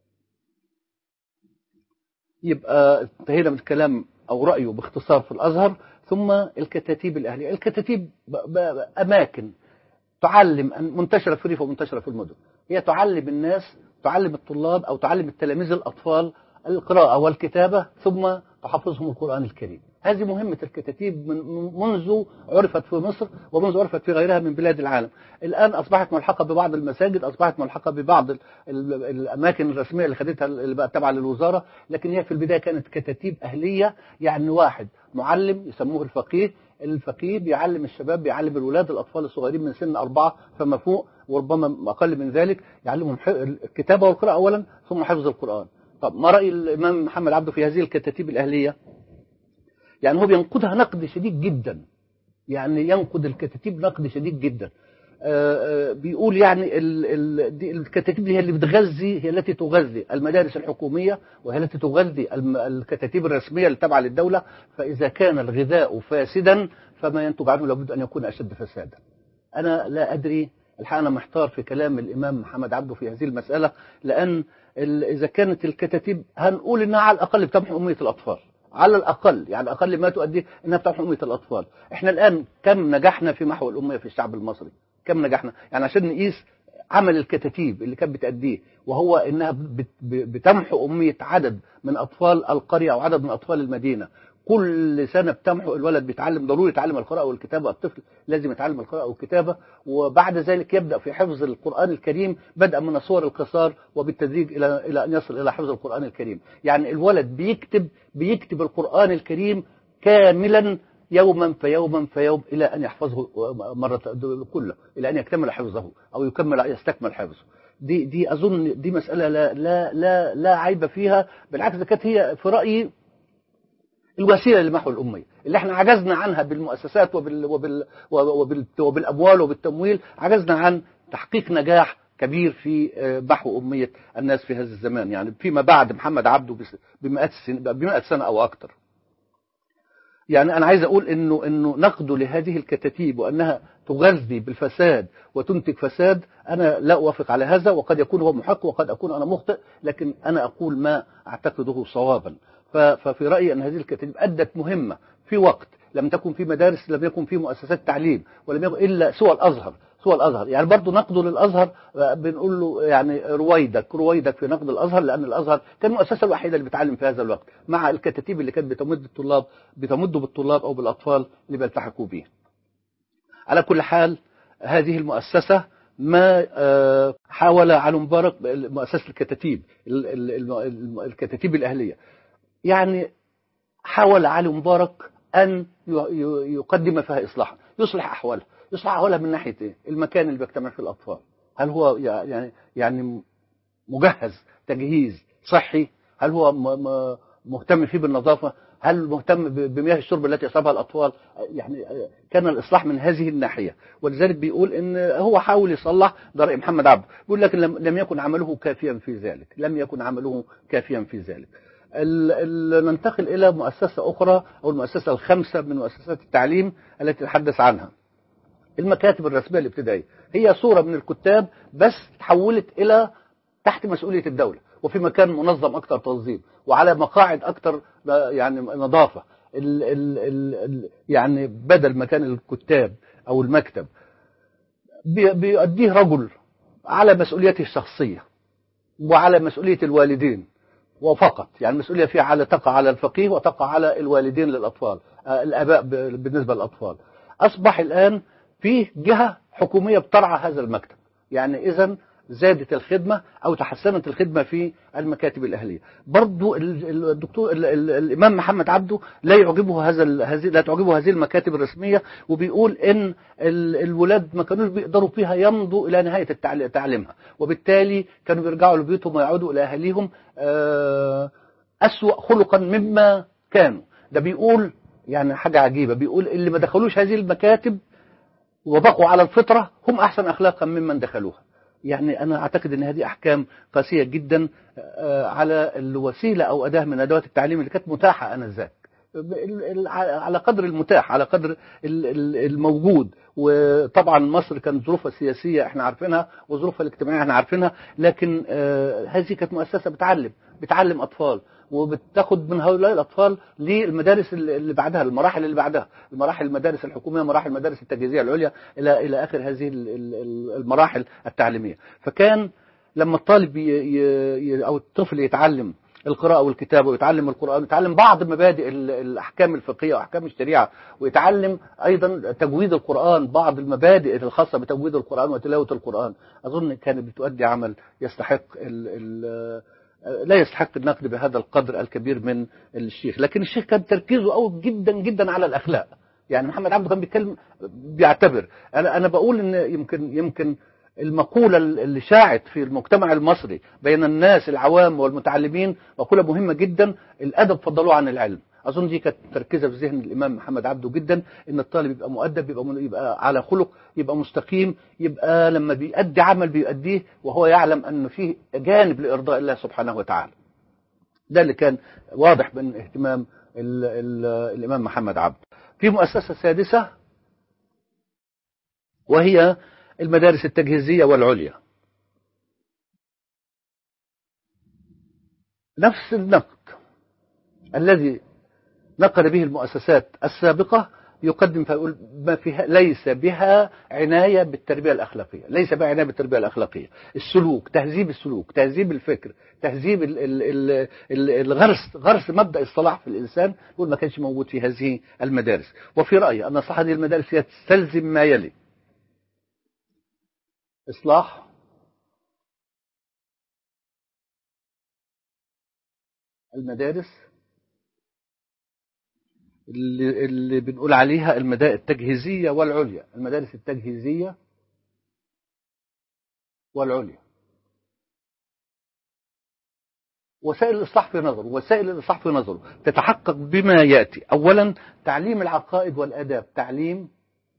يبقى انتهينا من الكلام او رايه باختصار في الازهر ثم الكتاتيب الاهليه، الكتاتيب اماكن تعلم منتشره في الريف ومنتشره في المدن. هي تعلم الناس تعلم الطلاب او تعلم التلاميذ الاطفال القراءه والكتابه ثم تحفظهم القران الكريم. هذه مهمة الكتاتيب من منذ عرفت في مصر ومنذ عرفت في غيرها من بلاد العالم الآن أصبحت ملحقة ببعض المساجد أصبحت ملحقة ببعض ال- ال- الأماكن الرسمية اللي خدتها اللي بقت تابعة للوزارة لكن هي في البداية كانت كتاتيب أهلية يعني واحد معلم يسموه الفقيه الفقيه بيعلم الشباب بيعلم الولاد الأطفال الصغيرين من سن أربعة فما فوق وربما أقل من ذلك يعلمهم ح- الكتابة والقراءة أولا ثم حفظ القرآن طب ما رأي الإمام محمد عبده في هذه الكتاتيب الأهلية يعني هو بينقدها نقد شديد جدا يعني ينقد الكتاتيب نقد شديد جدا آه، آه، بيقول يعني ال- ال- دي الكتاتيب هي اللي بتغذي هي التي تغذي المدارس الحكومية وهي التي تغذي الم- الكتاتيب الرسمية اللي تابعة للدولة فإذا كان الغذاء فاسدا فما ينتج عنه لابد أن يكون أشد فسادا أنا لا أدري الحقيقة أنا محتار في كلام الإمام محمد عبده في هذه المسألة لأن ال- إذا كانت الكتاتيب هنقول إنها على الأقل بتمحو أمية الأطفال على الأقل يعني أقل ما تؤديه إنها بتمحو أمية الأطفال إحنا الآن كم نجحنا في محو الأمية في الشعب المصري كم نجحنا يعني عشان نقيس عمل الكتاتيب اللي كانت بتأديه وهو إنها بت- ب- بتمحو أمية عدد من أطفال القرية أو عدد من أطفال المدينة كل سنة بتمحو الولد بيتعلم ضروري يتعلم القراءة والكتابة الطفل لازم يتعلم القراءة والكتابة وبعد ذلك يبدأ في حفظ القرآن الكريم بدءا من الصور القصار وبالتدريج إلى إلى أن يصل إلى حفظ القرآن الكريم يعني الولد بيكتب بيكتب القرآن الكريم كاملا يوما فيوما فيوم إلى أن يحفظه مرة كله إلى أن يكتمل حفظه أو يكمل يستكمل حفظه دي دي أظن دي مسألة لا لا لا لا عيب فيها بالعكس ده كانت هي في رأيي الوسيله لمحو الاميه اللي احنا عجزنا عنها بالمؤسسات وبال وبال وبال وبالاموال وبالتمويل عجزنا عن تحقيق نجاح كبير في آه، محو اميه الناس في هذا الزمان يعني فيما بعد محمد عبده بس- بمئات السنين بمئة سنه او اكثر يعني انا عايز اقول انه انه نقده لهذه الكتاتيب وانها تغذي بالفساد وتنتج فساد انا لا اوافق على هذا وقد يكون هو محق وقد اكون انا مخطئ لكن انا اقول ما اعتقده صوابا ف- ففي رايي ان هذه الكتاتيب ادت مهمه في وقت لم تكن في مدارس لم يكن في مؤسسات تعليم ولم يكن الا سوى الازهر سوى الازهر يعني برضه نقده للازهر آه، بنقول له يعني رويدك رويدك في نقد الازهر لان الازهر كان المؤسسه الوحيده اللي بتعلم في هذا الوقت مع الكتاتيب اللي كانت بتمد الطلاب بتمد بالطلاب او بالاطفال اللي بيلتحقوا به على كل حال هذه المؤسسة ما آه، حاول علي مبارك مؤسسة الكتاتيب ال- ال- الم- الكتاتيب الأهلية يعني حاول علي مبارك أن ي- ي- يقدم فيها إصلاحا يصلح أحوالها يصلح أحوالها من ناحية إيه؟ المكان اللي بيجتمع فيه الأطفال هل هو يعني يعني مجهز تجهيز صحي هل هو م- م- مهتم فيه بالنظافة هل مهتم ب- بمياه الشرب التي يصابها الأطفال يعني كان الإصلاح من هذه الناحية ولذلك بيقول إن هو حاول يصلح ده رأي محمد عبد بيقول لكن لم لم يكن عمله كافيا في ذلك لم يكن عمله كافيا في ذلك ال- ال- ننتقل إلى مؤسسة أخرى أو المؤسسة الخامسة من مؤسسات التعليم التي نتحدث عنها المكاتب الرسمية الابتدائية هي صورة من الكتاب بس تحولت إلى تحت مسؤولية الدولة وفي مكان منظم أكثر تنظيم وعلى مقاعد أكثر يعني نظافة ال ال ال ال يعني بدل مكان الكتاب أو المكتب بي- بيؤديه رجل على مسؤوليته الشخصية وعلى مسؤولية الوالدين وفقط يعني المسؤولية فيها على تقع على الفقيه وتقع على الوالدين للأطفال آه، الآباء ب- بالنسبة للأطفال أصبح الآن فيه جهة حكومية بترعى هذا المكتب يعني إذا زادت الخدمة أو تحسنت الخدمة في المكاتب الأهلية برضو ال- ال- الدكتور ال- ال- الإمام محمد عبده لا يعجبه هذا ال- هذه لا تعجبه هذه المكاتب الرسمية وبيقول إن ال- الولاد ما كانوش بيقدروا فيها يمضوا إلى نهاية التعل- تعليمها وبالتالي كانوا بيرجعوا لبيوتهم ويعودوا إلى أهاليهم آه، أسوأ خلقا مما كانوا ده بيقول يعني حاجة عجيبة بيقول اللي ما دخلوش هذه المكاتب وبقوا على الفطرة هم أحسن أخلاقا ممن دخلوها يعني أنا أعتقد أن هذه أحكام قاسية جدا آه، على الوسيلة أو أداة من أدوات التعليم اللي كانت متاحة آنذاك ال- ال- على قدر المتاح على قدر ال- ال- الموجود وطبعا مصر كانت ظروفها السياسية احنا عارفينها وظروفها الاجتماعية احنا عارفينها لكن آه، هذه كانت مؤسسة بتعلم بتعلم أطفال وبتاخد من هؤلاء الأطفال للمدارس اللي بعدها المراحل اللي بعدها المراحل المدارس الحكومية مراحل المدارس التجهيزية العليا إلى إلى آخر هذه ال- ال- المراحل التعليمية فكان لما الطالب ي... ي... ي... أو الطفل يتعلم القراءة والكتابة ويتعلم القرآن ويتعلم بعض مبادئ ال- الأحكام الفقهية وأحكام الشريعة ويتعلم أيضا تجويد القرآن بعض المبادئ الخاصة بتجويد القرآن وتلاوة القرآن أظن كانت بتؤدي عمل يستحق ال ال لا يستحق النقد بهذا القدر الكبير من الشيخ لكن الشيخ كان تركيزه قوي جدا جدا على الأخلاق يعني محمد عبده كان بيتكلم بيعتبر انا انا بقول ان يمكن يمكن المقولة اللي شاعت في المجتمع المصري بين الناس العوام والمتعلمين مقولة مهمة جدا الأدب فضلوه عن العلم أظن دي كانت تركيزة في ذهن الإمام محمد عبده جدا إن الطالب يبقى مؤدب يبقى, من- يبقى على خلق يبقى مستقيم يبقى لما بيأدي عمل بيؤديه وهو يعلم أن فيه جانب لإرضاء الله سبحانه وتعالى ده اللي كان واضح من اهتمام ال ال الإمام محمد عبده في مؤسسة سادسة وهي المدارس التجهيزية والعليا نفس النقد الذي نقل به المؤسسات السابقة يقدم فيقول ما فيها ليس بها عناية بالتربية الأخلاقية ليس بها عناية بالتربية الأخلاقية السلوك تهذيب السلوك تهذيب الفكر تهذيب ال ال ال ال الغرس غرس مبدأ الصلاح في الإنسان يقول ما كانش موجود في هذه المدارس وفي رأيي أن صح هذه المدارس هي تستلزم ما يلي إصلاح المدارس اللي, اللي بنقول عليها المدارس التجهيزية والعليا المدارس التجهيزية والعليا وسائل الإصلاح في نظره وسائل الإصلاح في نظره تتحقق بما يأتي أولا تعليم العقائد والآداب تعليم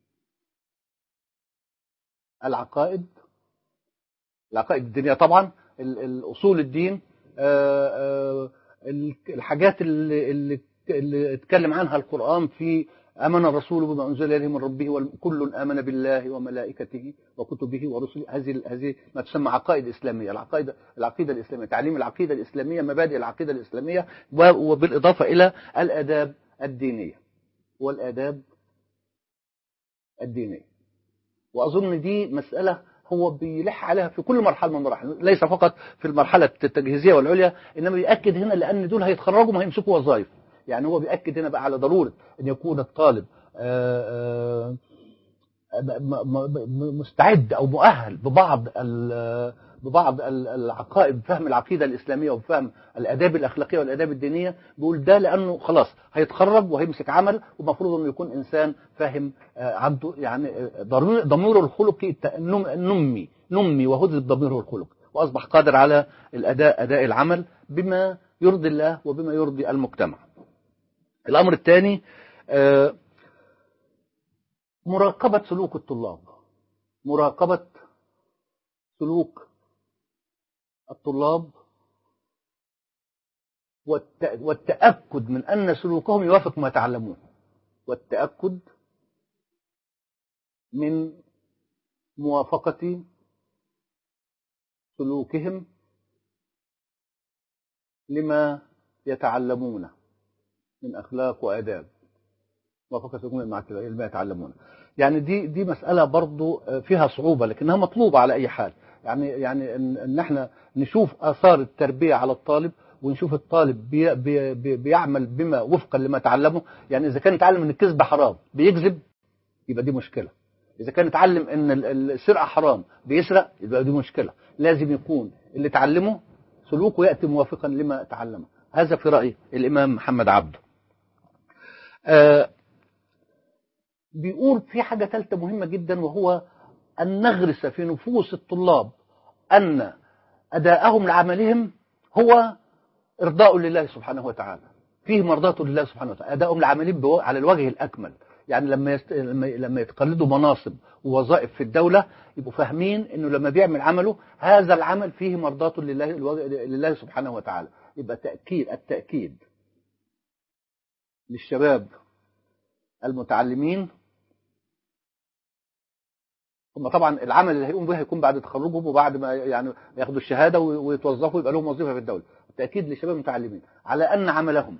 العقائد العقائد الدينية طبعا ال- الأصول الدين آه، آه، ال- الحاجات اللي, اللي اللي اتكلم عنها القرآن في آمن الرسول بما أنزل إليه من ربه وكل آمن بالله وملائكته وكتبه ورسله هذه هذه ما تسمى عقائد إسلامية العقائد العقيدة الإسلامية تعليم العقيدة الإسلامية مبادئ العقيدة الإسلامية و- وبالإضافة إلى الآداب الدينية والآداب الدينية وأظن دي مسألة هو بيلح عليها في كل مرحلة من المراحل ليس فقط في المرحلة التجهيزية والعليا إنما بيأكد هنا لأن دول هيتخرجوا ما هيمسكوا وظائف يعني هو بيأكد هنا بقى على ضرورة أن يكون الطالب آه، آه، م- م- م- مستعد أو مؤهل ببعض ال- ببعض ال- العقائد بفهم العقيدة الإسلامية وبفهم الآداب الأخلاقية والآداب الدينية بيقول ده لأنه خلاص هيتخرج وهيمسك عمل ومفروض أنه يكون إنسان فاهم آه، عنده يعني آه، ضروري- ضميره الخلقي ت- نم- نمي نمي وهذب ضميره الخلقي وأصبح قادر على الأداء أداء العمل بما يرضي الله وبما يرضي المجتمع الأمر الثاني آه، مراقبة سلوك الطلاب مراقبة سلوك الطلاب والت- والتأكد من أن سلوكهم يوافق ما يتعلمون والتأكد من موافقة سلوكهم لما يتعلمونه من أخلاق وآداب موافقة سلوكهم مع لما يتعلمونه يعني دي دي مسألة برضو فيها صعوبة لكنها مطلوبة على أي حال يعني يعني إن, إن احنا نشوف آثار التربية على الطالب ونشوف الطالب بي بي بي بيعمل بما وفقا لما تعلمه يعني إذا كان يتعلم إن الكذب حرام بيكذب يبقى دي مشكلة إذا كان يتعلم إن ال- السرقة حرام بيسرق يبقى دي مشكلة لازم يكون اللي تعلمه سلوكه يأتي موافقا لما تعلمه هذا في رأي الإمام محمد عبده آه بيقول في حاجة ثالثة مهمة جدا وهو أن نغرس في نفوس الطلاب أن أداءهم لعملهم هو إرضاء لله سبحانه وتعالى فيه مرضاة لله سبحانه وتعالى أداءهم لعملهم بو- على الوجه الأكمل يعني لما يست... لما لما يتقلدوا مناصب ووظائف في الدولة يبقوا فاهمين انه لما بيعمل عمله هذا العمل فيه مرضاة لله الوجه... لله سبحانه وتعالى يبقى تأكيد التأكيد للشباب المتعلمين هم طبعا العمل اللي هيقوم به هيكون بعد تخرجهم وبعد ما يعني ياخدوا الشهاده وي- ويتوظفوا يبقى لهم وظيفه في الدوله التاكيد للشباب المتعلمين على ان عملهم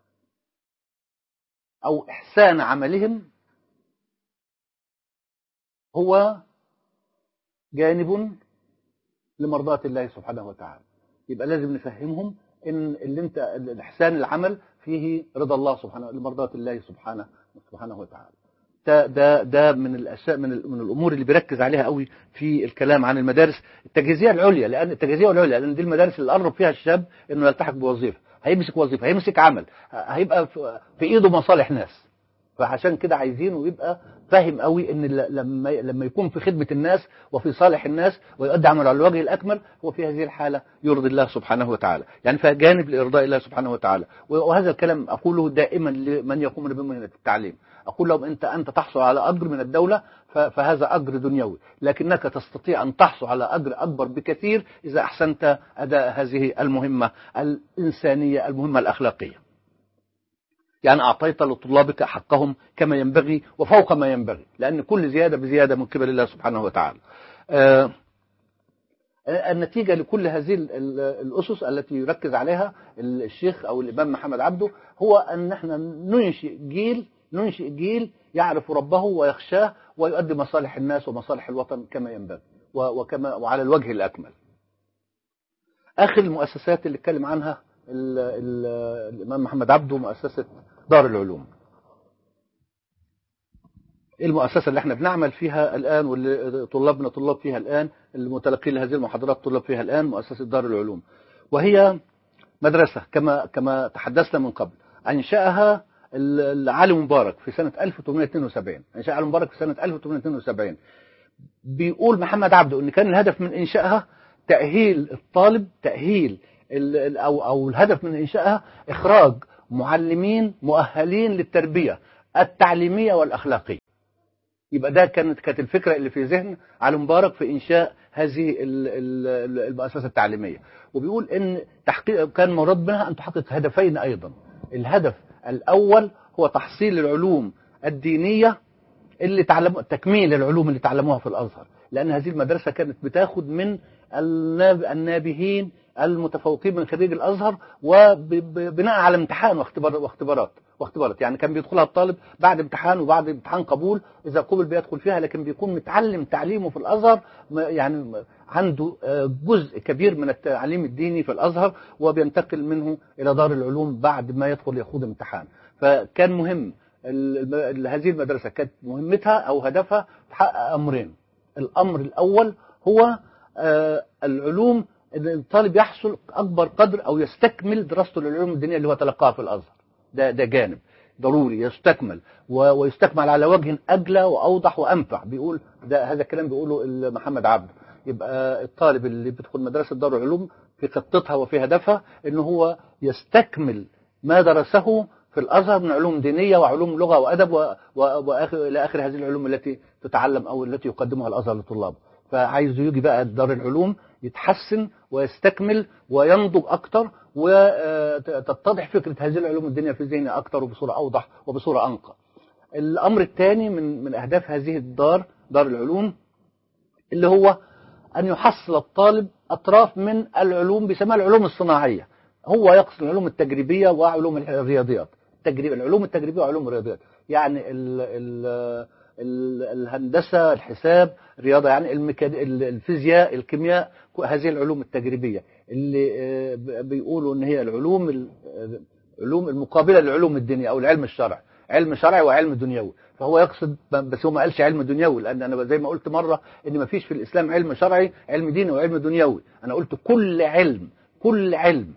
او احسان عملهم هو جانب لمرضاة الله سبحانه وتعالى يبقى لازم نفهمهم ان اللي انت الاحسان العمل فيه رضا الله سبحانه مرضاة الله سبحانه سبحانه وتعالى ده ده ده من الاشياء من من الامور اللي بيركز عليها قوي في الكلام عن المدارس التجهيزيه العليا لان التجهيزيه العليا لان دي المدارس اللي قرب فيها الشاب انه يلتحق بوظيفه هيمسك وظيفه هيمسك عمل هيبقى في ايده مصالح ناس فعشان كده عايزينه يبقى فاهم قوي ان لما لما يكون في خدمه الناس وفي صالح الناس ويؤدي عمله على الوجه الاكمل هو في هذه الحاله يرضي الله سبحانه وتعالى يعني فيها جانب لارضاء الله سبحانه وتعالى وهذا الكلام اقوله دائما لمن يقوم بمهنه التعليم اقول لهم انت انت تحصل على اجر من الدوله فهذا اجر دنيوي لكنك تستطيع ان تحصل على اجر اكبر بكثير اذا احسنت اداء هذه المهمه الانسانيه المهمه الاخلاقيه يعني أعطيت لطلابك حقهم كما ينبغي وفوق ما ينبغي لأن كل زيادة بزيادة من قبل الله سبحانه وتعالى آه النتيجة لكل هذه الأسس التي يركز عليها الشيخ أو الإمام محمد عبده هو أن احنا ننشئ جيل ننشئ جيل يعرف ربه ويخشاه ويؤدي مصالح الناس ومصالح الوطن كما ينبغي وكما وعلى الوجه الأكمل آخر المؤسسات اللي اتكلم عنها ال ال الإمام محمد عبده مؤسسة دار العلوم المؤسسة اللي احنا بنعمل فيها الآن واللي طلابنا طلاب فيها الآن المتلقين لهذه المحاضرات طلاب فيها الآن مؤسسة دار العلوم وهي مدرسة كما كما تحدثنا من قبل أنشأها علي مبارك في سنة 1872 أنشأ علي مبارك في سنة 1872 بيقول محمد عبده أن كان الهدف من إنشائها تأهيل الطالب تأهيل أو أو الهدف من إنشائها إخراج معلمين مؤهلين للتربية التعليمية والأخلاقية يبقى ده كانت كانت الفكرة اللي في ذهن علي مبارك في إنشاء هذه المؤسسة التعليمية وبيقول إن تحقيق كان مراد منها أن تحقق هدفين أيضا الهدف الأول هو تحصيل العلوم الدينية اللي تعلموا تكميل العلوم اللي تعلموها في الأزهر لأن هذه المدرسة كانت بتاخد من النابهين المتفوقين من خريج الازهر وبناء على امتحان واختبار واختبارات واختبارات يعني كان بيدخلها الطالب بعد امتحان وبعد امتحان قبول اذا قبل بيدخل فيها لكن بيكون متعلم تعليمه في الازهر يعني عنده جزء كبير من التعليم الديني في الازهر وبينتقل منه الى دار العلوم بعد ما يدخل يخوض امتحان فكان مهم هذه المدرسه كانت مهمتها او هدفها تحقق امرين الامر الاول هو العلوم ان الطالب يحصل اكبر قدر او يستكمل دراسته للعلوم الدينيه اللي هو تلقاها في الازهر ده ده جانب ضروري يستكمل ويستكمل على وجه اجلى واوضح وانفع بيقول ده هذا الكلام بيقوله محمد عبده يبقى الطالب اللي بيدخل مدرسه دار العلوم في خطتها وفي هدفها ان هو يستكمل ما درسه في الازهر من علوم دينيه وعلوم لغه وادب واخر الى اخر هذه العلوم التي تتعلم او التي يقدمها الازهر للطلاب فعايز يجي بقى دار العلوم يتحسن ويستكمل وينضج أكتر وتتضح فكرة هذه العلوم الدينية في ذهنه أكتر وبصورة أوضح وبصورة أنقى الأمر الثاني من من أهداف هذه الدار دار العلوم اللي هو أن يحصل الطالب أطراف من العلوم بيسموها العلوم الصناعية هو يقصد العلوم التجريبية وعلوم الرياضيات التجريب العلوم التجريبية وعلوم الرياضيات يعني ال ال الهندسة الحساب الرياضة يعني الميكان... الفيزياء الكيمياء هذه العلوم التجريبية اللي بيقولوا ان هي العلوم العلوم المقابلة للعلوم الدينية او العلم الشرعي علم شرعي وعلم دنيوي فهو يقصد بس هو ما قالش علم دنيوي لان انا زي ما قلت مرة ان ما فيش في الاسلام علم شرعي علم ديني وعلم دنيوي انا قلت كل علم كل علم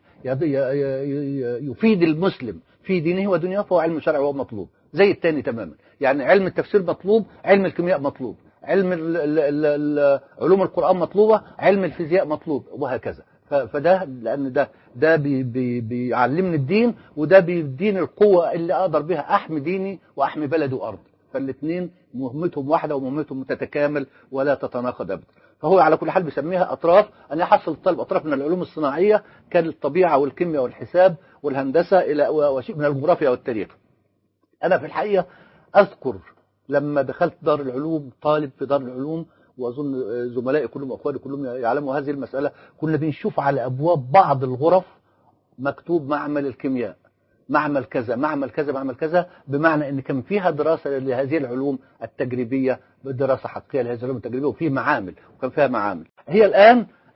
يفيد المسلم في دينه ودنياه فهو علم شرعي وهو مطلوب زي التاني تماما يعني علم التفسير مطلوب علم الكيمياء مطلوب علم ال ال ال علوم القرآن مطلوبة علم الفيزياء مطلوب وهكذا فده لأن ده ده بي بي بيعلمني الدين وده بيديني القوة اللي أقدر بها أحمي ديني وأحمي بلدي وأرضي فالاثنين مهمتهم واحدة ومهمتهم تتكامل ولا تتناقض أبدا فهو على كل حال بيسميها أطراف أن يحصل الطالب أطراف من العلوم الصناعية كالطبيعة والكيمياء والحساب والهندسة إلى وشيء من الجغرافيا والتاريخ أنا في الحقيقة أذكر لما دخلت دار العلوم طالب في دار العلوم وأظن زملائي كلهم وأخواني كلهم يعلموا هذه المسألة كنا بنشوف على أبواب بعض الغرف مكتوب معمل الكيمياء معمل كذا معمل كذا معمل كذا بمعنى ان كان فيها دراسة لهذه العلوم التجريبية دراسة حقيقية لهذه العلوم التجريبية وفيه معامل وكان فيها معامل هي الآن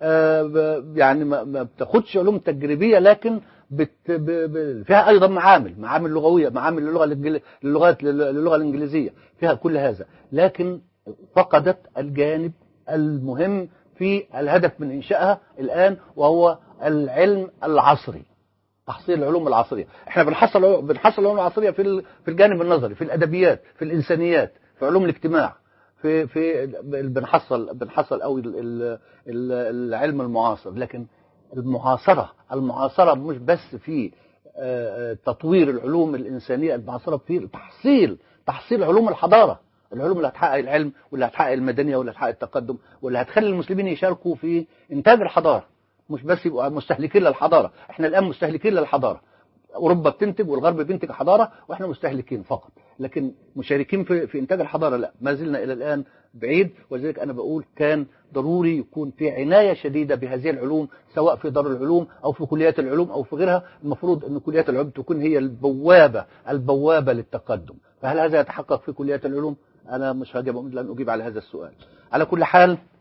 آه، ب- يعني ما ما بتاخدش علوم تجريبيه لكن بت ب ب فيها ايضا معامل معامل لغويه معامل للغه الإنجلي- للغات للغه الانجليزيه فيها كل هذا لكن فقدت الجانب المهم في الهدف من انشائها الان وهو العلم العصري تحصيل العلوم العصريه احنا بنحصل بنحصل العلوم العصريه في ال- في الجانب النظري في الادبيات في الانسانيات في علوم الاجتماع في في بنحصل بنحصل قوي ال- ال- ال- العلم المعاصر لكن المعاصره المعاصره مش بس في آه، آه، تطوير العلوم الانسانيه المعاصره في تحصيل تحصيل علوم الحضاره العلوم اللي هتحقق العلم واللي هتحقق المدنيه واللي هتحقق التقدم واللي هتخلي المسلمين يشاركوا في انتاج الحضاره مش بس يبقوا مستهلكين للحضاره احنا الان مستهلكين للحضاره اوروبا بتنتج والغرب بينتج حضاره واحنا مستهلكين فقط لكن مشاركين في في انتاج الحضاره لا ما زلنا الى الان بعيد ولذلك انا بقول كان ضروري يكون في عنايه شديده بهذه العلوم سواء في دار العلوم او في كليات العلوم او في غيرها المفروض ان كليات العلوم تكون هي البوابه البوابه للتقدم فهل هذا يتحقق في كليات العلوم انا مش هجب لن اجيب على هذا السؤال على كل حال